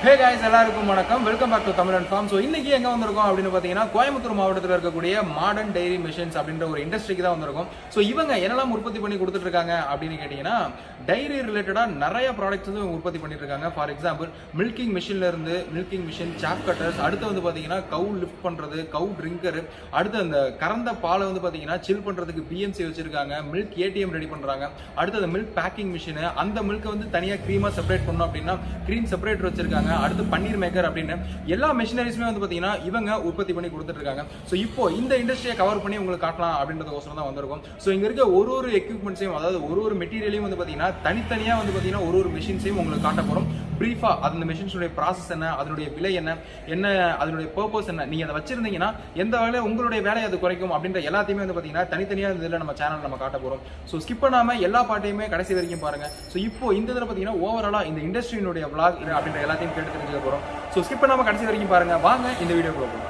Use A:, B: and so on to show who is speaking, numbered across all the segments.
A: ஹே guys எல்லாருக்கும் வணக்கம் welcome back to Tamil and farm so இன்னைக்கு எங்க வந்திருக்கோம் அப்படின்னு பார்த்தீங்கன்னா கோயம்புத்தூர் மாவட்டத்தில் இருக்கக்கூடிய மாடர்ன் டைரி மிஷின்ஸ் அப்படின்ற ஒரு இண்டஸ்ட்ரிக்கு தான் வந்திருக்கோம் ஸோ இவங்க என்னெல்லாம் உற்பத்தி பண்ணி கொடுத்துட்டு இருக்காங்க அப்படின்னு கேட்டீங்கன்னா டைரி ரிலேட்டடாக நிறைய ப்ராடக்ட்ஸ் வந்து இவங்க உற்பத்தி பண்ணிட்டு இருக்காங்க ஃபார் எக்ஸாம்பிள் மில்கிங் மிஷின்ல இருந்து மில்கிங் மிஷின் சாப் கட்டர்ஸ் அடுத்து வந்து பார்த்தீங்கன்னா கவு லிஃப்ட் பண்றது கவு ட்ரிங்கர் அடுத்து அந்த கறந்த பாலை வந்து பார்த்தீங்கன்னா சில் பண்றதுக்கு பிஎம்சி வச்சிருக்காங்க மில்க் ஏடிஎம் ரெடி பண்றாங்க அடுத்து மில்க் பேக்கிங் மிஷின் அந்த மில்க் வந்து தனியாக க்ரீமா செப்பரேட் பண்ணோம் அப்படின்னா க்ரீம் செப்பரேட்டர் வச்சிருக்காங்க அடுத்து பன்னீர் மேக்கர் அப்படின்னு எல்லா மிஷினரிஸுமே வந்து பார்த்தீங்கன்னா இவங்க உற்பத்தி பண்ணி கொடுத்துட்டு இருக்காங்க ஸோ இப்போ இந்த இண்டஸ்ட்ரியை கவர் பண்ணி உங்களுக்கு காட்டலாம் அப்படின்றதுக்கோசரம் தான் வந்திருக்கும் ஸோ இங்க இருக்க ஒரு ஒரு எக்யூப்மெண்ட்ஸையும் அதாவது ஒரு ஒரு மெட்டீரியலையும் வந்து பார்த்தீங்கன்னா தனித்தனியாக வந்து பார்த்தீங்கன்னா ஒரு ஒரு மிஷின்ஸையும் உங்களுக்கு காட்ட போகிறோம் ப்ரீஃபா அந்த மிஷின்ஸுடைய ப்ராசஸ் என்ன அதனுடைய விலை என்ன என்ன அதனுடைய பர்பஸ் என்ன நீங்க அதை வச்சிருந்தீங்கன்னா எந்த வேலை உங்களுடைய வேலையை அது குறைக்கும் அப்படின்ற எல்லாத்தையுமே வந்து பார்த்தீங்கன்னா தனித்தனியாக இந்த இதில் நம்ம சேனல் நம்ம காட்ட போகிறோம் ஸோ ஸ்கிப் பண்ணாம எல்லா பாட்டையுமே கடைசி வரைக்கும் பாருங்க ஸோ இப்போ இந்த இதில் பார்த்தீங்கன்னா ஓவராலா இந்த இண்டஸ்ட்ரியினுடைய vlog இது அப்படின்ற எல்லாத்தையும் கேட்டு தெரிஞ்சுக்க போகிறோம் ஸோ ஸ்கிப் பண்ணாம கடைசி வரைக்கும் பாருங்க வாங்க இந்த வீடியோ போகலாம்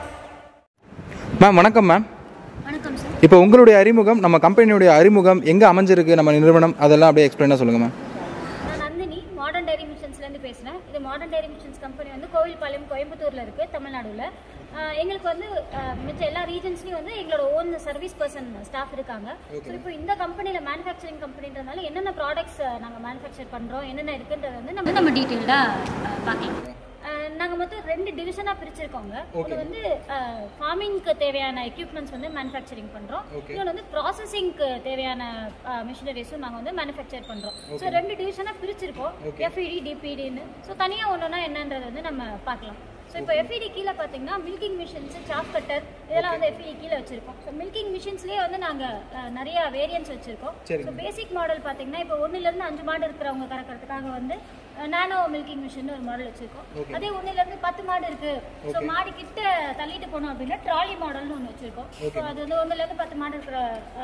A: மேம் வணக்கம் மேம்
B: வணக்கம் சார்
A: இப்போ உங்களுடைய அறிமுகம் நம்ம கம்பெனியுடைய அறிமுகம் எங்கே அமைஞ்சிருக்கு நம்ம நிறுவனம் அதெல்லாம் அப்படியே எக்ஸ்பிளைனாக சொல்லுங்க மேம்
B: நான் நந்தினி மாடர்ன் டைரி மிஷன்ஸ்லேருந்து பேசுகிறேன் இது மாடர்ன் டைரி மிஷன்ஸ் கம்பெனி வந்து கோவில்பாளையம் கோயம்புத்தூரில் இருக்குது தமிழ்நாடுல ஆஹ் எங்களுக்கு வந்து ஆஹ் மிச்ச எல்லா ரீஜன்ஸ்லையும் வந்து எங்களோட ஓன் சர்வீஸ் பர்சன் ஸ்டாஃப் இருக்காங்க ஸோ இப்போ இந்த கம்பெனியில் மேனுஃபேக்சரிங் கம்பெனின்றதுனால என்னென்ன ப்ராடக்ட்ஸ் நாங்கள் மேனுஃபேக்சர் பண்ணுறோம் என்னென்ன இருக்குன்றது வந்து நம்ம நம்ம டீட்டெயில்டாக பார்க்கலாம் நாங்கள் மொத்தம் ரெண்டு டிவிஷனாக பிரிச்சிருக்கோங்க ஒன்று வந்து ஃபார்மிங்க்கு தேவையான எக்யூப்மெண்ட்ஸ் வந்து மேனுஃபேக்சரிங் பண்ணுறோம் இன்னொன்று வந்து ப்ராசஸிங்க்கு தேவையான மிஷினரிஸும் நாங்கள் வந்து மேனுஃபேக்சர் பண்ணுறோம் ஸோ ரெண்டு டிவிஷனாக பிரிச்சிருக்கோம் எஃப்இடி டிபிடின்னு ஸோ தனியாக ஒன்றுனா என்னன்றது வந்து நம்ம பார்க்கலாம் ஸோ இப்போ எஃப்இடி கீழே பார்த்தீங்கன்னா மில்கிங் மிஷின்ஸ் சாப் கட்டர் இதெல்லாம் வந்து எஃப்இடி கீழே வச்சிருக்கோம் ஸோ மில்கிங் மிஷின்ஸ்லேயே வந்து நாங்கள் நிறைய வேரியன்ஸ் வச்சிருக்கோம் ஸோ பேசிக் மாடல் பார்த்தீங்கன்னா இப்போ ஒன்றுலேருந்து அஞ்சு மாடு இருக்கிறவங்க கறக்கிறதுக்காக வந்து நானோ மில்கிங் மிஷின் ஒரு மாடல் வச்சிருக்கோம் அதே ஒன்றுலேருந்து பத்து மாடு இருக்கு ஸோ மாடு கிட்ட தள்ளிட்டு போனோம் அப்படின்னா ட்ராலி மாடல்னு ஒன்று வச்சிருக்கோம் ஸோ அது வந்து ஒன்றுலேருந்து பத்து மாடு இருக்கிற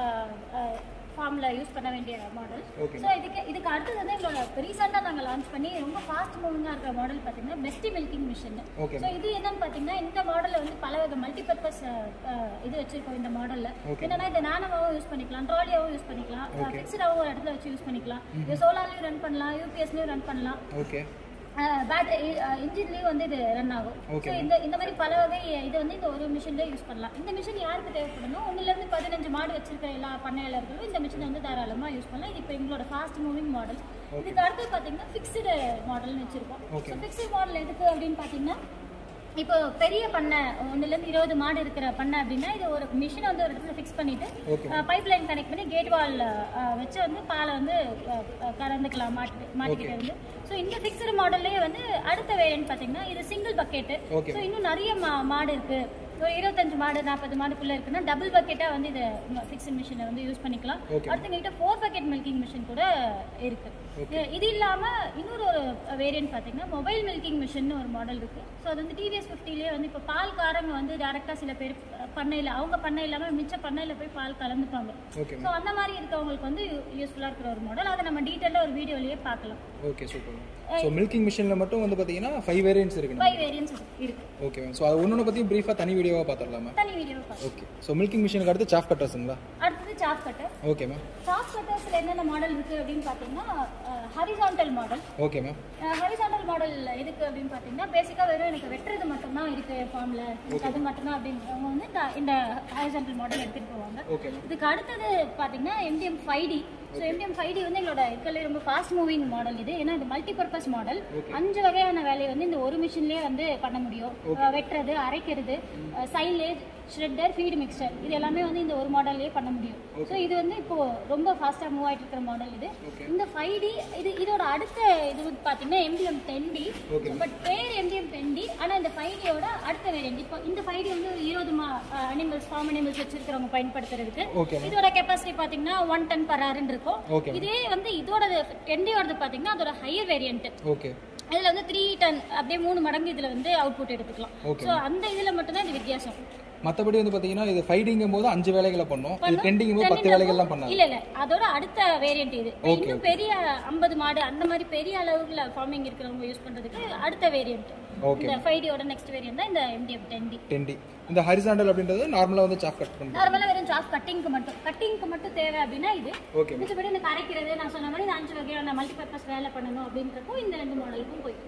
B: ஃபார்ம்ல யூஸ் பண்ண வேண்டிய மாடல் ஸோ இதுக்கு இதுக்கு அடுத்தது வந்து எங்களோட ரீசெண்டாக நாங்கள் லான்ச் பண்ணி ரொம்ப ஃபாஸ்ட் மூவிங்காக இருக்கிற மாடல் பார்த்தீங்கன்னா பெஸ்டி மில்கிங் மிஷின் ஸோ இது என்னன்னு பார்த்தீங்கன்னா இந்த மாடலில் வந்து பல வித மல்டிபர்பஸ் இது வச்சிருக்கோம் இந்த மாடலில் என்னன்னா இந்த நானோவாகவும் யூஸ் பண்ணிக்கலாம் ட்ராலியாகவும் யூஸ் பண்ணிக்கலாம் ஃபிக்ஸ்டாகவும் ஒரு இடத்துல வச்சு யூஸ் பண்ணிக்கலாம் இது சோலார்லையும் ரன் பண்ணலாம் யூபிஎஸ்லையும் ரன் பண்ணலாம்
A: ஓகே
B: பேட்டரி இன்ஜின்லேயும் வந்து இது ரன் ஆகும் ஸோ இந்த இந்த மாதிரி பல வகை இது வந்து இந்த ஒரு மிஷின்ல யூஸ் பண்ணலாம் இந்த மிஷின் யாருக்கு தேவைப்படணும் ஒன்றுலேருந்து பதினஞ்சு மாடு வச்சிருக்க எல்லா பண்ணையாளர்களும் இந்த மிஷினை வந்து தாராளமாக யூஸ் பண்ணலாம் இது இப்போ எங்களோட ஃபாஸ்ட் மூவிங் மாடல் இதுக்கு அடுத்து பார்த்தீங்கன்னா ஃபிக்ஸ்டு மாடல்னு வச்சிருக்கோம் ஸோ ஃபிக்ஸ்டு மாடல் எதுக்கு அப்படின்னு பார்த்தீங்கன்னா இப்போ பெரிய பண்ணை ஒன்றுலேருந்து இருபது மாடு இருக்கிற பண்ணை அப்படின்னா இது ஒரு மிஷினை வந்து ஒரு இடத்துல ஃபிக்ஸ் பண்ணிட்டு பைப் லைன் கனெக்ட் பண்ணி கேட் வால் வச்சு வந்து பாலை வந்து அஹ், அஹ், கறந்துக்கலாம் மாட்டு மாட்டுக்கிட்ட இருந்து ஸோ இந்த ஃபிக்ஸ்டு மாடல்லே வந்து அடுத்த வேரியன்ட் பார்த்தீங்கன்னா இது சிங்கிள் பக்கெட்டு ஸோ இன்னும் நிறைய மா மாடு இருக்கு ஒரு இருபத்தஞ்சு மாடு நாற்பது மாடுக்குள்ள இருக்குன்னா டபுள் பக்கெட்டாக வந்து இதை ஃபிக்ஸ்ட் மிஷினை வந்து யூஸ் பண்ணிக்கலாம் அடுத்து எங்கிட்ட ஃபோர் பக்கெட் மில்கிங் மிஷின் கூட இருக்கு இது- இது இல்லாம இன்னொரு ஒரு வேரியன்ட் பார்த்தீங்கன்னா மொபைல் மில்கிங் மிஷின் ஒரு மாடல் இருக்கு ஸோ அது வந்து டிவிஎஸ் ஃபிஃப்டிலேயே வந்து இப்போ பால் காரங்க வந்து டேரெக்டாக சில பேர் பண்ணையில் அவங்க பண்ணை இல்லாமல் மிச்ச பண்ணையில் போய் பால் கலந்துப்பாங்க ஸோ அந்த மாதிரி இருக்கவங்களுக்கு வந்து யூஸ்ஃபுல்லாக இருக்கிற ஒரு மாடல் அதை நம்ம டீட்டெயிலாக ஒரு வீடியோலயே பார்க்கலாம்
A: ஓகே சூப்பர் ஸோ மில்கிங் மிஷினில் மட்டும் வந்து பார்த்தீங்கன்னா ஃபைவ் வேரியன்ட்ஸ் இருக்கு
B: ஃபைவ் வேரியன்ஸ் இருக்கு
A: ஓகே மேம் ஸோ அது ஒன்று பற்றியும் ப்ரீஃபாக தனி வீடியோவாக பார்த்துடலாமா
B: தனி வீடியோ பார்க்கலாம்
A: ஓகே ஸோ மில்கிங் மிஷினுக்கு அடுத்து சாஃப் கட்டர்ஸுங்களா
B: அடுத்தது சாப் கட்டர்
A: ஓகே மேம்
B: சாப் கட்டர்ஸில் என்னென்ன மாடல் இருக்கு அப்படின்னு பார்த்தீங்கன்னா horizontal model
A: okay ma'am
B: horizontal model எதுக்கு அப்படின்னு பார்த்தீங்கன்னா பேசிக்காக வெறும் எனக்கு வெட்டுறது மட்டும்தான் இருக்கு ஃபார்மில் அது மட்டும்தான் அப்படின்றவங்க வந்து இந்த- இந்த ஹரிசாண்டல் மாடல் எடுத்துகிட்டு போவாங்க
A: ஓகே
B: இதுக்கு அடுத்தது பார்த்தீங்கன்னா MTM five T so MTM five T வந்து எங்களோட இருக்கிறதுல ரொம்ப ஃபாஸ்ட் மூவிங் மாடல் இது ஏன்னா இது மல்டி பர்பஸ் மாடல் அஞ்சு வகையான வேலையை வந்து இந்த ஒரு மிஷின்லேயே வந்து பண்ண முடியும் அஹ் வெட்டுறது அரைக்கிறது சைலேஜ் ஷ்ரெட்டர் ஃபீடு மிக்சர் இது எல்லாமே வந்து இந்த ஒரு மாடல்லே பண்ண முடியும் ஸோ இது வந்து இப்போ ரொம்ப ஃபாஸ்ட்டாக மூவ் ஆயிட்டு இருக்கிற மாடல் இது இந்த ஃபைவ் டி இது இதோட அடுத்த இது வந்து பார்த்தீங்கன்னா எம்டிஎம் டென் டி பட் பேர் எம்டிஎம் டென் டி ஆனால் இந்த ஃபைவ் டியோட அடுத்த வேரியன்ட் இப்போ இந்த ஃபைவ் டி வந்து ஒரு இருபது மா அனிமல்ஸ் ஃபார்ம் அனிமல்ஸ் வச்சிருக்கிறவங்க பயன்படுத்துறதுக்கு
A: Okay.
B: இதோட கெப்பாசிட்டி பாத்தீங்கன்னா ஒன் டன் பர் ஹவர்னு இருக்கும்
A: Okay.
B: இதே வந்து இதோட டென்டியோடது பாத்தீங்கன்னா அதோட ஹையர் வேரியன்ட்
A: ஓகே
B: இதுல வந்து த்ரீ டன் அப்படியே மூணு மடங்கு இதுல வந்து அவுட்புட் எடுத்துக்கலாம் ஸோ அந்த இதுல மட்டும்தான் இது வித்தியாசம்
A: மற்றபடி வந்து பார்த்தீங்கன்னா இது ஃபைடிங்கும் போது அஞ்சு வேலைகளை பண்ணும் இது டெண்டிங்கும் போது பத்து வேலைகள்லாம் பண்ணாது
B: இல்ல இல்ல அதோட அடுத்த வேரியன்ட் இது இன்னும் பெரிய ஐம்பது மாடு அந்த மாதிரி பெரிய அளவுல ஃபார்மிங் இருக்கிறவங்க யூஸ் பண்றதுக்கு அடுத்த வேரியன்ட்
A: Okay.
B: இந்த ஃபைவ் டியோட நெக்ஸ்ட் வேரியன்ட் தான் இந்த எம்டிஎஃப் டென் டி
A: டெண்டி இந்த ஹரிசாண்டல் அப்படின்றது நார்மலாக வந்து சாஃப் கட் பண்ணுறோம்
B: நார்மலா வெறும் சாப் கட்டிங்க்கு மட்டும் கட்டிங்க்கு மட்டும் தேவை அப்படின்னா இது
A: ஓகே
B: மிச்சபடி இந்த கரைக்கிறது நான் சொன்ன மாதிரி இந்த அஞ்சு வகையான மல்டிபர்பஸ் வேலை பண்ணணும் அப்படின்றப்போ இந்த ரெண்டு மாடலுக்கும் போய்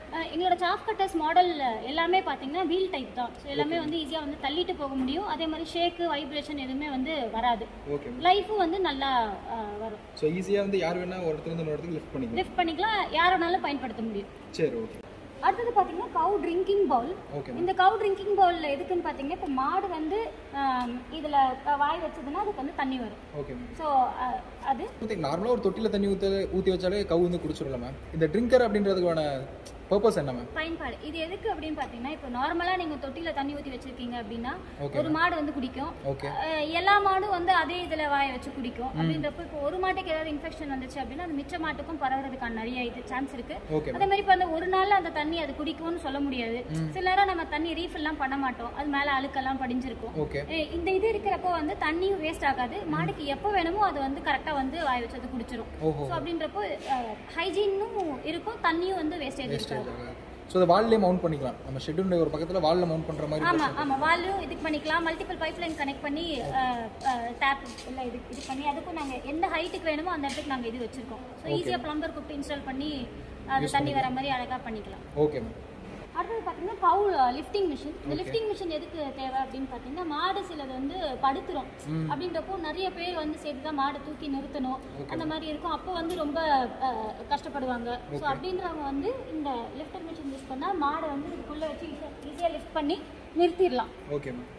B: அஹ் எங்களோட சாஃப் கட்டர்ஸ் மாடல் எல்லாமே பார்த்தீங்கன்னா வீல் டைப் தான் ஸோ எல்லாமே வந்து ஈஸியாக வந்து தள்ளிட்டு போக முடியும் அதே மாதிரி ஷேக்கு வைப்ரேஷன் எதுவுமே வந்து வராது
A: ஓகே
B: லைஃபும் வந்து நல்லா அஹ், வரும்
A: ஸோ ஈஸியாக வந்து யார் வேணா ஒரு இடத்துல இருந்து இன்னொரு இடத்துக்கு லிஃப்ட் பண்ணிக்கலாம்
B: லிஃப்ட் பண்ணிக்கலாம் யார் வேணாலும் பயன்படுத்த முடியும்
A: சரி ஓகே
B: அடுத்தது பார்த்தீங்கன்னா கவு ட்ரிங்கிங் பவுல்
A: ஓகே
B: இந்த கவு ட்ரிங்கிங் பவுலில் எதுக்குன்னு பார்த்தீங்கன்னா இப்போ மாடு வந்து இதில் வாய் வச்சதுன்னா அதுக்கு வந்து தண்ணி வரும்
A: ஓகே
B: ஸோ அது
A: நார்மலாக ஒரு தொட்டியில் தண்ணி ஊற்ற ஊற்றி வச்சாலே கவு வந்து குடிச்சிடலாம் மேம் இந்த ட்ரிங்கர் அப்படின்றதுக்கான பர்பஸ் என்ன மேம்
B: பயன்பாடு இது எதுக்கு அப்படின்னு பார்த்தீங்கன்னா இப்போ நார்மலாக நீங்கள் தொட்டியில் தண்ணி ஊற்றி வச்சிருக்கீங்க அப்படின்னா
A: Okay.
B: ஒரு மாடு வந்து குடிக்கும்
A: ஓகே
B: அஹ் எல்லா மாடும் வந்து அதே இதில் வாய வச்சு குடிக்கும் அப்படின்றப்போ இப்போ ஒரு மாட்டுக்கு ஏதாவது இன்ஃபெக்ஷன் வந்துச்சு அப்படின்னா அது மிச்ச மாட்டுக்கும் பரவுறதுக்கான நிறைய இது சான்ஸ் இருக்கு
A: ஓகே
B: அதே மாதிரி இப்போ அந்த ஒரு நாள்ல அந்த தண்ணி அது குடிக்கும்னு சொல்ல முடியாது சில நேரம் நம்ம தண்ணி ரீஃபில்லாம் பண்ண மாட்டோம் அது மேலே அழுக்கெல்லாம் படிஞ்சிருக்கும்
A: ஓகே
B: அஹ் இந்த இது இருக்கிறப்போ வந்து தண்ணியும் வேஸ்ட் ஆகாது மாடுக்கு எப்போ வேணுமோ அது வந்து கரெக்டாக வந்து வாய வச்சு அது குடிச்சிரும்
A: ஓஹோ
B: ஸோ அப்படின்றப்போ ஹைஜீனும் இருக்கும் தண்ணியும் வந்து வேஸ்டேஜ் இருக்காது
A: ஸோ அதை வால்லே மவுண்ட் பண்ணிக்கலாம் நம்ம ஷெட்யூல் ஒரு பக்கத்தில் வாலில் மவுண்ட் பண்ணுற மாதிரி
B: ஆமா ஆமா வால்வும் இதுக்கு பண்ணிக்கலாம் மல்டிபிள் பைப் லைன் கனெக்ட் பண்ணி டேப் எல்லாம் இது இது பண்ணி அதுக்கும் நாங்க எந்த ஹைட்டுக்கு வேணுமோ அந்த இடத்துக்கு நாங்க இது வச்சிருக்கோம் ஸோ ஈஸியா பிளம்பர் கூப்பிட்டு இன்ஸ்டால் பண்ணி அது தண்ணி வர மாதிரி அழகா பண்ணிக்கலாம்
A: ஓகே மேம்
B: அடுத்தது பார்த்தீங்கன்னா கவு லிஃப்டிங் மிஷின் இந்த லிஃப்டிங் மிஷின் எதுக்கு தேவை அப்படின்னு பார்த்தீங்கன்னா மாடு சிலது வந்து படுத்துரும் அப்படின்றப்போ நிறைய பேர் வந்து சேர்த்து தான் மாடை தூக்கி நிறுத்தணும் அந்த மாதிரி இருக்கும் அப்போ வந்து ரொம்ப அஹ், கஷ்டப்படுவாங்க ஸோ அப்படின்றவங்க வந்து இந்த லிஃப்டர் மிஷின் யூஸ் பண்ணால் மாடை வந்து இதுக்குள்ளே வச்சு ஈஸியாக லிஃப்ட் பண்ணி நிறுத்திடலாம்
A: ஓகே மேம்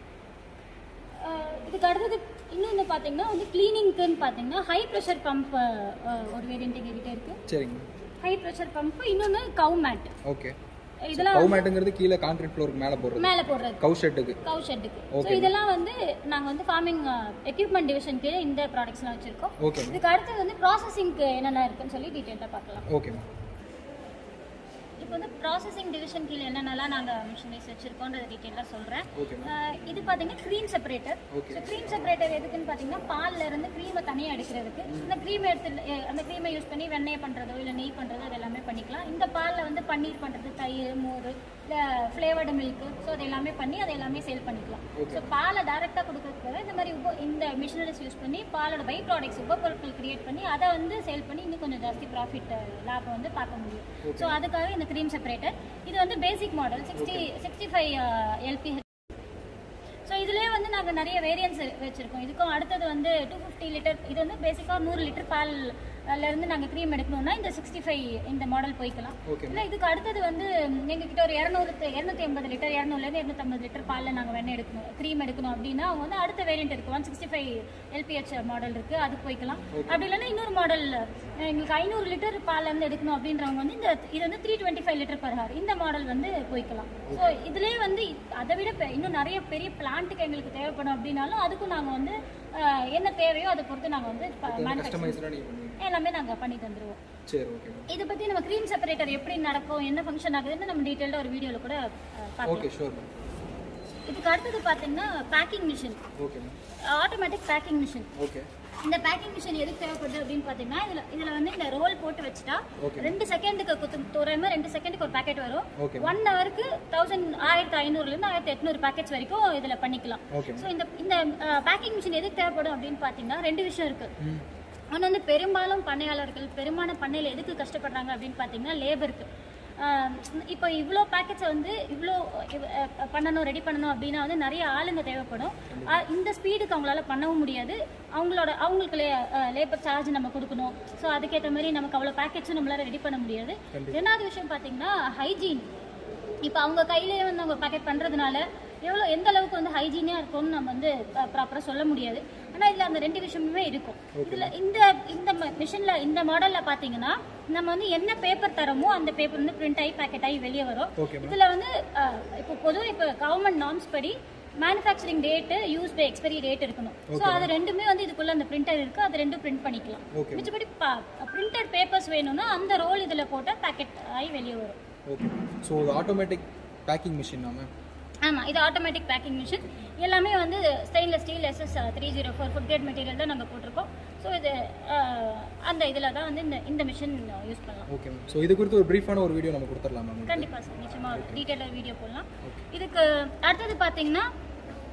B: அஹ் இதுக்கு அடுத்தது இன்னொன்று பார்த்தீங்கன்னா வந்து க்ளீனிங்க்குன்னு பார்த்தீங்கன்னா ஹை ப்ரெஷர் பம்ப் ஒரு வேரியன்ட் எங்ககிட்ட இருக்கு
A: சரிங்க
B: ஹை ப்ரெஷர் பம்ப் இன்னொன்று கவு மேட்
A: ஓகே
B: இதெல்லாம்
A: கவு மேட்டுங்கிறது கீழே கான்கிரீட் ஃப்ளோருக்கு மேலே போடுறது
B: மேலே போடுறது
A: கவு ஷெட்டுக்கு
B: கவு ஷெட்டுக்கு ஸோ இதெல்லாம் வந்து நாங்கள் வந்து ஃபார்மிங் எக்யூப்மெண்ட் டிவிஷன் கீழே இந்த ப்ராடக்ட்ஸ்லாம் வச்சுருக்கோம்
A: ஓகே மேம்
B: இதுக்கு அடுத்தது வந்து ப்ராசஸிங்க்கு என்னென்ன இருக்குன்னு சொல்லி டீட்டெயிலாக பார்க்கலாம்
A: ஓகே மேம்
B: இப்போ வந்து ப்ராசஸிங் டிவிஷன் கீழே என்னென்னலாம் நாங்கள் மிஷினரிஸ் வச்சுருக்கோன்றத டீட்டெயிலாக சொல்கிறேன்
A: ஓகே மேம்
B: ஆஹ் இது பார்த்தீங்கன்னா cream separator
A: Okay.
B: So cream separator எதுக்குன்னு பார்த்தீங்கன்னா பால்ல இருந்து க்ரீமை தனியாக எடுக்கிறதுக்கு இந்த க்ரீம் எடுத்து அஹ் அந்த க்ரீமை யூஸ் பண்ணி வெண்ணெய் பண்ணுறதோ இல்லை நெய் பண்ணுறதோ அது எல்லாமே பண்ணிக்கலாம் இந்த பாலில் வந்து பன்னீர் பண்ணுறது தயிர் மோர் இல்லை ஃப்ளேவர்டு மில்க்கு ஸோ அது எல்லாமே பண்ணி அதை எல்லாமே சேல் பண்ணிக்கலாம் ஸோ பாலை டேரெக்டாக கொடுக்கறதுக்கு இந்த மாதிரி உப இந்த மிஷினரிஸ் யூஸ் பண்ணி பாலோட பை ப்ராடக்ட்ஸ் உபப்பொருட்கள் கிரியேட் பண்ணி அதை வந்து சேல் பண்ணி இன்னும் கொஞ்சம் ஜாஸ்தி ப்ராஃபிட் லாபம் வந்து பார்க்க முடியும் ஸோ அதுக்காக இந்த க்ரீம் செப்பரேட்டர் இது வந்து basic model sixty sixty five LP so இதுலேயே வந்து நாங்கள் நிறைய வேரியன்ஸ் வச்சுருக்கோம் இதுக்கும் அடுத்தது வந்து டூ ஃபிஃப்டி லிட்டர் இது வந்து பேசிக்காக நூறு லிட்டர் பால் அதுல இருந்து நாங்கள் க்ரீம் எடுக்கணும்னா இந்த சிக்ஸ்டி ஃபைவ் இந்த மாடல் போய்க்கலாம்
A: ஓகே
B: இல்லை இதுக்கு அடுத்தது வந்து எங்ககிட்ட ஒரு இரநூறு இரநூத்தி ஐம்பது லிட்டர் இரநூறுலேருந்து இரநூத்தம்பது லிட்டர் பாலில் நாங்கள் வெண்ணெய் எடுக்கணும் க்ரீம் எடுக்கணும் அப்படின்னா அவங்க வந்து அடுத்த வேரியன்ட் இருக்குது one sixty five LPH model இருக்குது அது போய்க்கலாம் அப்படி இல்லைன்னா இன்னொரு மாடல் எங்களுக்கு ஐநூறு லிட்டர் பால்லேருந்து எடுக்கணும் அப்படின்றவங்க வந்து இந்த இது வந்து three twenty five litre per hour இந்த மாடல் வந்து போய்க்கலாம் ஸோ இதுலேயே வந்து அதை விட பெ- இன்னும் நிறைய பெரிய பிளான்ட்டுக்கு எங்களுக்கு தேவைப்படும் அப்படின்னாலும் அதுக்கும் நாங்கள் வந்து அஹ், என்ன தேவையோ அதை பொறுத்து நாங்கள் வந்து மேனுஃபேக்சர்
A: கஸ்டமைஸ்டாக நீங்கள் பண்ணுவீங்க
B: எல்லாமே நாங்கள் பண்ணி தந்துருவோம்
A: சரி ஓகே மேம்
B: இதை பற்றி நம்ம க்ரீம் செப்பரேட்டர் எப்படி நடக்கும் என்ன ஃபங்க்ஷன் ஆகுதுன்னு நம்ம டீட்டெயிலாக ஒரு வீடியோவில் கூட அஹ், பார்க்கலாம்
A: ஓகே ஷூர் மேம்
B: இதுக்கு அடுத்தது பார்த்தீங்கன்னா packing machine
A: okay ma'am
B: automatic packing machine
A: okay
B: இந்த பேக்கிங் மிஷின் எதுக்கு தேவைப்படுது அப்படின்னு பார்த்தீங்கன்னா இதில் இதில் வந்து இந்த ரோல் போட்டு வச்சுட்டா
A: Okay.
B: ரெண்டு செகண்டுக்கு குத்து தோறாம ரெண்டு செகண்டுக்கு ஒரு பேக்கெட் வரும்
A: ஓகே
B: ஒன் ஹவருக்கு தௌசண்ட் ஆயிரத்தி ஐநூறுலேருந்து ஆயிரத்தி எட்நூறு பேக்கெட்ஸ் வரைக்கும் இதில் பண்ணிக்கலாம்
A: ஓகே
B: ஸோ இந்த இந்த பேக்கிங் மிஷின் எதுக்கு தேவைப்படும் அப்படின்னு பார்த்தீங்கன்னா ரெண்டு விஷயம் இருக்கு
A: ம்
B: ஆனால் வந்து பெரும்பாலும் பண்ணையாளர்கள் பெரும்பாலான பண்ணையில் எதுக்கு கஷ்டப்படுறாங்க அப்படின்னு பார்த்தீங்கன்னா லேபருக்கு இப்போ இவ்வளோ பேக்கெட்ஸை வந்து இவ்வளோ இவ்- அஹ் பண்ணணும் ரெடி பண்ணணும் அப்படின்னா வந்து நிறைய ஆளுங்க தேவைப்படும் அஹ் இந்த ஸ்பீடுக்கு அவங்களால பண்ணவும் முடியாது அவங்களோட அவங்களுக்கு லேபர் சார்ஜ் நம்ம கொடுக்கணும் ஸோ அதுக்கேற்ற மாதிரி நமக்கு அவ்வளோ பேக்கெட்ஸும் நம்மளால ரெடி பண்ண முடியாது ரெண்டாவது விஷயம் பார்த்தீங்கன்னா ஹைஜீன் இப்போ அவங்க கையிலேயே வந்து அவங்க பேக்கெட் பண்ணுறதுனால எவ்வளோ எந்த அளவுக்கு வந்து ஹைஜீனியாக இருக்கும்னு நம்ம வந்து ப்ராப்பராக சொல்ல முடியாது ஆனால் இதில் அந்த ரெண்டு விஷயமுமே இருக்கும் இதில் இந்த இந்த மிஷினில் இந்த மாடலில் பார்த்தீங்கன்னா நம்ம வந்து என்ன பேப்பர் தரமோ அந்த பேப்பர் வந்து பிரிண்ட் ஆகி பேக்கெட் ஆகி வெளியே வரும்
A: ஓகே மேம்
B: இதில் வந்து அஹ், இப்போ பொதுவாக இப்போ கவர்மெண்ட் நார்ம்ஸ் படி manufacturing date use by expiry date இருக்கணும் ஸோ அது ரெண்டுமே வந்து இதுக்குள்ள அந்த பிரிண்டர் இருக்கு அது ரெண்டும் பிரிண்ட் பண்ணிக்கலாம்
A: Okay.
B: மிச்சபடி பிரிண்டட் பேப்பர்ஸ் வேணும்னா அந்த ரோல் இதில் போட்டால் பேக்கெட் ஆகி வெளியே வரும்
A: ஓகே ஸோ இது ஆட்டோமேட்டிக் பேக்கிங் மிஷின் மேம்
B: ஆமாம் இது ஆட்டோமேட்டிக் பேக்கிங் மிஷின் எல்லாமே வந்து stainless steel SS three zero four food grade material தான் நாங்கள் போட்டிருக்கோம் ஸோ இது அஹ், அந்த இதில் தான் வந்து இந்த இந்த மிஷின் யூஸ் பண்ணலாம்
A: ஓகே மேம் ஸோ இது குறித்து ஒரு ப்ரீஃபான ஒரு வீடியோ நம்ம கொடுத்துடலாம் மேம்
B: கண்டிப்பாக சார் நிச்சயமாக டீட்டெயிலாக வீடியோ போடலாம் இதுக்கு அடுத்தது பார்த்தீங்கன்னா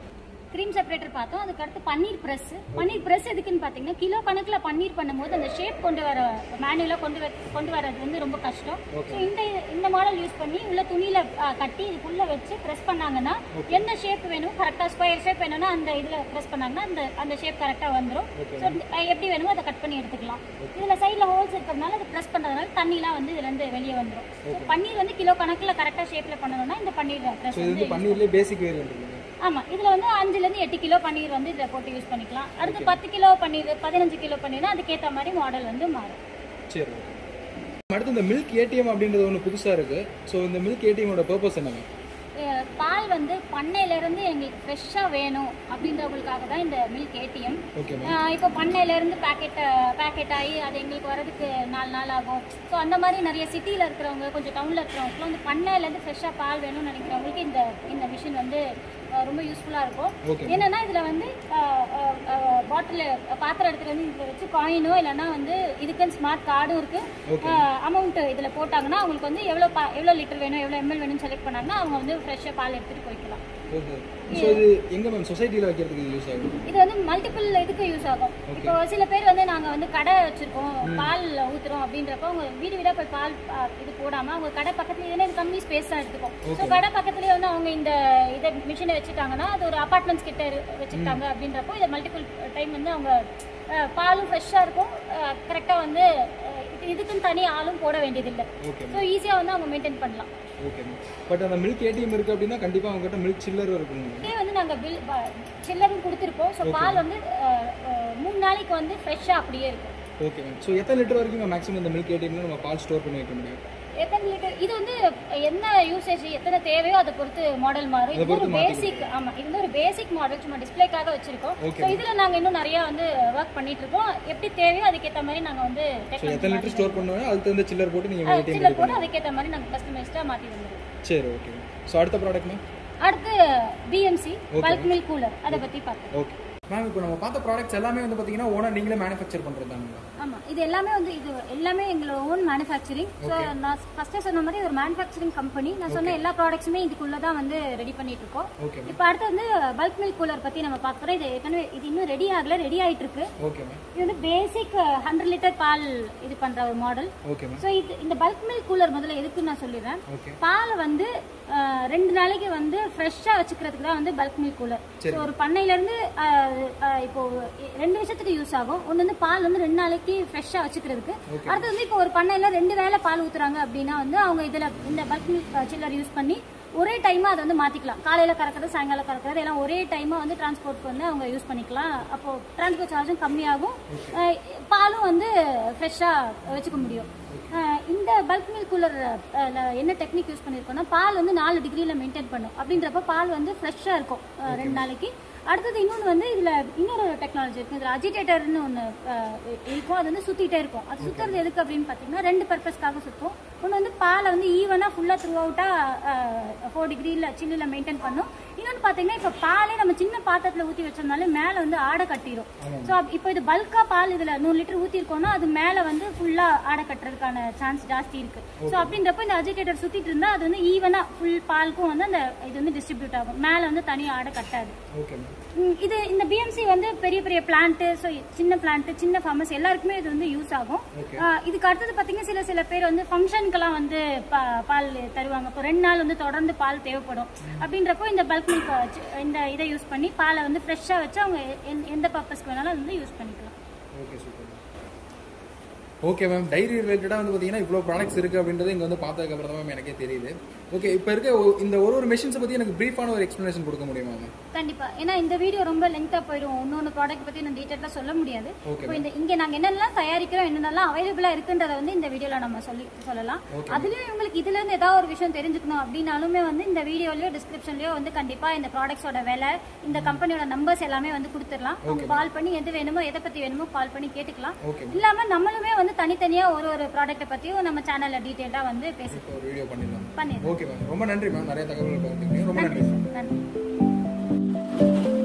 B: க்ரீம் செப்பரேட்டர் பார்த்தோம் அதுக்கு அடுத்து பன்னீர் பிரஸ் பன்னீர் பிரஸ் எதுக்குன்னு பார்த்தீங்கன்னா கிலோ கணக்கில் பன்னீர் பண்ணும்போது அந்த ஷேப் கொண்டு வர மேனுவலாக கொண்டு வர கொண்டு வரது வந்து ரொம்ப கஷ்டம் ஸோ இந்த இந்த மாடல் யூஸ் பண்ணி உள்ள துணியில ஆ, கட்டி இதுக்குள்ள வச்சு ப்ரெஸ் பண்ணாங்கன்னா என்ன ஷேப் வேணும் கரெக்டாக ஸ்கொயர் ஷேப் வேணும்னா அந்த இதில் ப்ரெஸ் பண்ணாங்கன்னா அந்த அந்த ஷேப் கரெக்டாக வந்துடும் ஸோ எப்படி வேணுமோ அதை கட் பண்ணி எடுத்துக்கலாம் இதில் சைடில் ஹோல்ஸ் இருக்கிறதுனால அதை ப்ரெஸ் பண்ணுறதுனால தண்ணிலாம் வந்து இதுலேருந்து வெளியே வந்துடும் ஸோ பன்னீர் வந்து கிலோ கணக்கில் கரெக்டாக ஷேப்பில் பண்ணணும்னா இந்த பன்னீர் ப்ரெஸ்
A: ஸோ இது
B: வந்து
A: வந்து பன்னீர்லேயே பேசிக் வேரியன்ட் இருக்குங்க
B: ஆமா இதுல வந்து அஞ்சுல இருந்து எட்டு கிலோ பன்னீர் வந்து இதை போட்டு யூஸ் பண்ணிக்கலாம் அடுத்து பத்து கிலோ பன்னீர் பதினஞ்சு கிலோ பன்னீர்னா அதுக்கேற்ற மாதிரி மாடல் வந்து மாறும்
A: சரி ஓகே அடுத்து இந்த மில்க் ஏடிஎம் அப்படின்றது ஒன்று புதுசாக இருக்குது ஸோ இந்த மில்க் ஏடிஎம்மோட பர்பஸ் என்னங்க
B: அஹ் பால் வந்து பண்ணையில இருந்து எங்களுக்கு ஃப்ரெஷ்ஷா வேணும் அப்படின்றவங்களுக்காக தான் இந்த மில்க் ஏடிஎம்
A: ஓகே
B: இப்போ பண்ணையில இருந்து பேக்கெட் பேக்கெட் ஆகி அது எங்களுக்கு வரதுக்கு நாலு நாள் ஆகும் ஸோ அந்த மாதிரி நிறைய சிட்டியில் இருக்கிறவங்க கொஞ்சம் டவுனில் இருக்கிறவங்களும் வந்து பண்ணையிலேருந்து ஃப்ரெஷ்ஷாக பால் வேணும்னு நினைக்கிறவங்களுக்கு இந்த இந்த மிஷின் வந்து அஹ், ரொம்ப யூஸ்ஃபுல்லாக இருக்கும்
A: ஓகே
B: என்னன்னா இதுல வந்து பாட்டில் பாத்திரம் எடுத்துட்டு வந்து இதுல வச்சு காயினோ இல்லைன்னா வந்து இதுக்குன்னு ஸ்மார்ட் கார்டும் இருக்கு அமௌண்ட் இதுல போட்டாங்கன்னா அவங்களுக்கு வந்து எவ்வளவு பா- எவ்வளவு லிட்டர் வேணும் எவ்வளவு எம்எல் வேணும்னு செலக்ட் பண்ணாங்கன்னா அவங்க வந்து ஃப்ரெஷ்ஷாக பால் எடுத்துட்டு போய்க்கலாம்
A: ஓகே ஸோ இது எங்கே மேம் சொசைட்டியில் வைக்கிறதுக்கு இது யூஸ் ஆகும்
B: இது வந்து மல்டிபிள் இதுக்கு யூஸ் ஆகும் இப்போ சில பேர் வந்து நாங்க வந்து கடை வச்சிருக்கோம் பால் ஊத்துறோம் அப்படின்றப்ப அவங்க வீடு வீடா போய் பால் ஆ, இது போடாம அவங்க கடை பக்கத்துல இதுனா இது கம்மி ஸ்பேஸ் தான் எடுத்துக்கும் ஸோ கடை பக்கத்துலயே வந்து அவங்க இந்த இதை மிஷினை வச்சுட்டாங்கன்னா அது ஒரு அபார்ட்மெண்ட்ஸ் கிட்ட இரு- வச்சுக்கிட்டாங்க அப்படின்றப்போ இதை மல்டிபிள் டைம் வந்து அவங்க ஆ, பாலும் ஃப்ரெஷ்ஷாக இருக்கும் கரெக்டாக வந்து ஆ, இது- இதுக்குன்னு தனி ஆளும் போட வேண்டியதில்லை
A: ஓகே
B: ஸோ ஈஸியாக வந்து அவங்க மெயின்டைன் பண்ணலாம்
A: ஓகே மேம் பட் அந்த மில்க் ஏடிஎம் இருக்குது அப்படின்னா கண்டிப்பாக அவங்ககிட்ட மில்க் சில்லர் இருக்குங்க
B: இதே வந்து நாங்கள் பில் சில்லரும் கொடுத்துருப்போம் ஸோ பால் வந்து ஆ, ஆ, மூணு நாளைக்கு வந்து ஃப்ரெஷ்ஷாக அப்படியே இருக்கும்
A: ஓகே மேம் ஸோ எத்தனை லிட்டர் வரைக்கும் மேக்ஸிமம் இந்த மில்க் ஏடிஎம்ல நம்ம பால் ஸ்டோர் பண்ணி வைக்க முடியும்
B: எத்தனை லிட்டர் இது வந்து என்ன யூசேஜ் எத்தனை தேவையோ அதை பொறுத்து மாடல் மாறும் இது ஒரு பேசிக் ஆமா இது வந்து ஒரு பேசிக் மாடல் சும்மா டிஸ்ப்ளேக்காக வச்சிருக்கோம்
A: Okay.
B: ஸோ இதுல நாங்க இன்னும் நிறைய வந்து ஒர்க் பண்ணிட்டு இருக்கோம் எப்படி தேவையோ அதுக்கேற்ற மாதிரி நாங்க வந்து
A: ஸோ எத்தனை லிட்டர் ஸ்டோர் பண்ணுவோம் அதுக்கு தகுந்த சில்லர் போட்டு நீங்கள் ஏடிஎம்
B: சில்லர் போட்டு அதுக்கேற்ற மாதிரி நாங்க கஸ்டமைஸ்டா மாத்தி வந்துருவோம்
A: சரி ஓகே ஸோ அடுத்த ப்ராடக்ட் மேம்
B: அடுத்து பிஎம்சி பல்க் மில்க் கூலர் அதை பத்தி பார்க்கலாம்
A: ஓகே மேம் இப்போ நம்ம பார்த்த ப்ராடக்ட்ஸ் எல்லாமே வந்து பார்த்தீங்கன்னா ஓனர் நீங்களே மேனுஃபேக்சர் பண்ணுறது தானுங்களா
B: ஆமா இது எல்லாமே வந்து இது எல்லாமே எங்களோட ஓன் மேனுஃபேக்சரிங் ஸோ நான் ஃபர்ஸ்டே சொன்ன மாதிரி இது ஒரு மேனுஃபேக்சரிங் கம்பெனி நான் சொன்ன எல்லா ப்ராடக்ட்ஸுமே இதுக்குள்ள தான் வந்து ரெடி பண்ணிட்டு இருக்கோம்
A: ஓகே
B: இப்போ அடுத்து வந்து பல்க் மில்க் கூலர் பத்தி நம்ம பார்க்குறோம் இது ஏற்கனவே இது இன்னும் ரெடி ஆகல ரெடி ஆயிட்டு இருக்கு
A: ஓகே மேம்
B: இது வந்து பேசிக் ஹண்ட்ரட் லிட்டர் பால் இது பண்ற ஒரு மாடல்
A: ஓகே மேம்
B: ஸோ இது இந்த பல்க் மில்க் கூலர் முதல்ல எதுக்குன்னு நான் சொல்லிடுறேன்
A: ஓகே
B: பாலை வந்து அஹ், ரெண்டு நாளைக்கு வந்து ஃப்ரெஷ்ஷாக வச்சுக்கிறதுக்கு தான் வந்து பல்க் மில்க் கூலர் ஸோ ஒரு பண்ணையிலேருந்து இப்போ ரெண்டு விஷயத்துக்கு யூஸ் ஆகும் ஒன்று வந்து பால் வந்து ரெண்டு நாளைக்கு ஃப்ரெஷ்ஷாக வச்சுக்கிறதுக்கு அடுத்து வந்து இப்போ ஒரு பண்ணையில் ரெண்டு வேளை பால் ஊற்றுறாங்க அப்படின்னா வந்து அவங்க இதில் இந்த பல்க் மில்க் சில்லர் யூஸ் பண்ணி ஒரே டைமாக அதை வந்து மாற்றிக்கலாம் காலையில் கறக்கிறது சாயங்காலம் கறக்கிறது எல்லாம் ஒரே டைமாக வந்து டிரான்ஸ்போர்ட்க்கு வந்து அவங்க யூஸ் பண்ணிக்கலாம் அப்போது டிரான்ஸ்போர்ட் சார்ஜும் கம்மியாகும் அஹ், பாலும் வந்து ஃப்ரெஷ்ஷாக வச்சுக்க முடியும் அஹ், இந்த பல்க் மில்க் கூலர் என்ன டெக்னிக் யூஸ் பண்ணியிருக்கோம்னா பால் வந்து நாலு டிகிரியில் மெயின்டைன் பண்ணும் அப்படின்றப்ப பால் வந்து ஃப்ரெஷ்ஷாக இருக்கும் அஹ், ரெண்டு நாளைக்கு அடுத்தது இன்னொன்று வந்து இதில் இன்னொரு டெக்னாலஜி இருக்குது இதில் அஜிடேட்டர்னு ஒன்று இருக்கும் அது வந்து சுற்றிட்டே இருக்கும் அது சுற்றுறது எதுக்கு அப்படின்னு பார்த்தீங்கன்னா ரெண்டு பர்பஸ்க்காக சுற்றும் ஒன்று வந்து பாலை வந்து ஈவனாக ஃபுல்லாக த்ரூ அவுட்டாக ஃபோர் டிகிரியில் சில்லில் மெயின்டைன் பண்ணும் இன்னொன்று பார்த்தீங்கன்னா இப்போ பாலே நம்ம சின்ன பாத்திரத்தில் ஊற்றி வச்சோம்னாலே மேலே வந்து ஆடை கட்டிடும் ஸோ இப்போ இது பல்காக பால் இதில் நூறு லிட்டர் ஊற்றிருக்கோம்னா அது மேலே வந்து ஃபுல்லாக ஆடை கட்டுறதுக்கான சான்ஸ் ஜாஸ்தி இருக்கு ஸோ அப்படின்றப்ப இந்த அஜிடேட்டர் சுற்றிட்டு இருந்தால் அது வந்து ஈவனாக ஃபுல் பாலுக்கும் வந்து அந்த இது வந்து டிஸ்ட்ரிபியூட் ஆகும் மேலே வந்து தனியாக ஆடை கட்டாது
A: ஓகே மேம்
B: ம், இது இந்த பிஎம்சி வந்து பெரிய பெரிய பிளான்ட் ஸோ சின்ன பிளான்ட் சின்ன ஃபார்மர்ஸ் எல்லாருக்குமே இது வந்து யூஸ் ஆகும்
A: Okay.
B: ஆ, இதுக்கு அடுத்தது பார்த்தீங்கன்னா சில சில பேர் வந்து ஃபங்க்ஷனுக்கெல்லாம் வந்து பா- பால் தருவாங்க இப்போ ரெண்டு நாள் வந்து தொடர்ந்து பால் தேவைப்படும் அப்படின்றப்போ இந்த பல்க் மில்க் இந்த இதை யூஸ் பண்ணி பாலை வந்து ஃப்ரெஷ்ஷாக வச்சு அவங்க எந்த- எந்த பர்பஸ்க்கு வேணாலும் அது வந்து யூஸ் பண்ணிக்கலாம்
A: okay super okay ma'am dairy ரிலேட்டடாக வந்து பார்த்தீங்கன்னா இவ்வளோ ப்ராடக்ட்ஸ் இருக்குது அப்படின்றது இங்கே வந்து பார்த்ததுக்கு அப்புறம் தான் மேம் எனக்கே தெரியுது ஓகே இப்போ இருக்க ஒ- இந்த ஒரு ஒரு மெஷின்ஸை பற்றி எனக்கு ப்ரீஃபான ஒரு எக்ஸ்ப்ளனேஷன் கொடுக்க முடியுமா மேம்
B: கண்டிப்பா ஏன்னா இந்த வீடியோ ரொம்ப லெங்க்தா போயிடும் இன்னொன்று ப்ராடக்ட் பத்தி நான் டீட்டெயிலாக சொல்ல முடியாது
A: Okay,
B: இப்போ இந்த இங்க நாங்க என்னென்னலாம் தயாரிக்கிறோம் என்னென்னலாம் அவைலபிளா இருக்குன்றத வந்து இந்த வீடியோல நம்ம சொல்லி சொல்லலாம் அதுலயும் உங்களுக்கு இதுல இருந்து ஏதாவது ஒரு விஷயம் தெரிஞ்சுக்கணும் அப்படின்னாலுமே வந்து இந்த வீடியோலயோ டிஸ்கிரிப்ஷன்லயோ வந்து கண்டிப்பா இந்த ப்ராடக்ட்ஸோட விலை இந்த கம்பெனியோட நம்பர்ஸ் எல்லாமே வந்து கொடுத்துடலாம் அவங்க கால் பண்ணி எது வேணுமோ எதை பத்தி வேணுமோ கால் பண்ணி கேட்டுக்கலாம்
A: ஓகே
B: இல்லாம நம்மளுமே வந்து தனித்தனியா ஒரு ஒரு ப்ராடக்ட்டை பத்தியும் நம்ம சேனல்ல டீட்டெயிலா வந்து பேசி
A: இப்போ ஒரு வீடியோ பண்ணிடலாம்
B: பண்ணிடலாம்
A: ஓகே மேம் ரொம்ப நன்றி மேம் நிறைய தகவல்கள் பகிர்ந்துக்கிட்டீங்க ரொம்ப நன்றி
B: நன்றி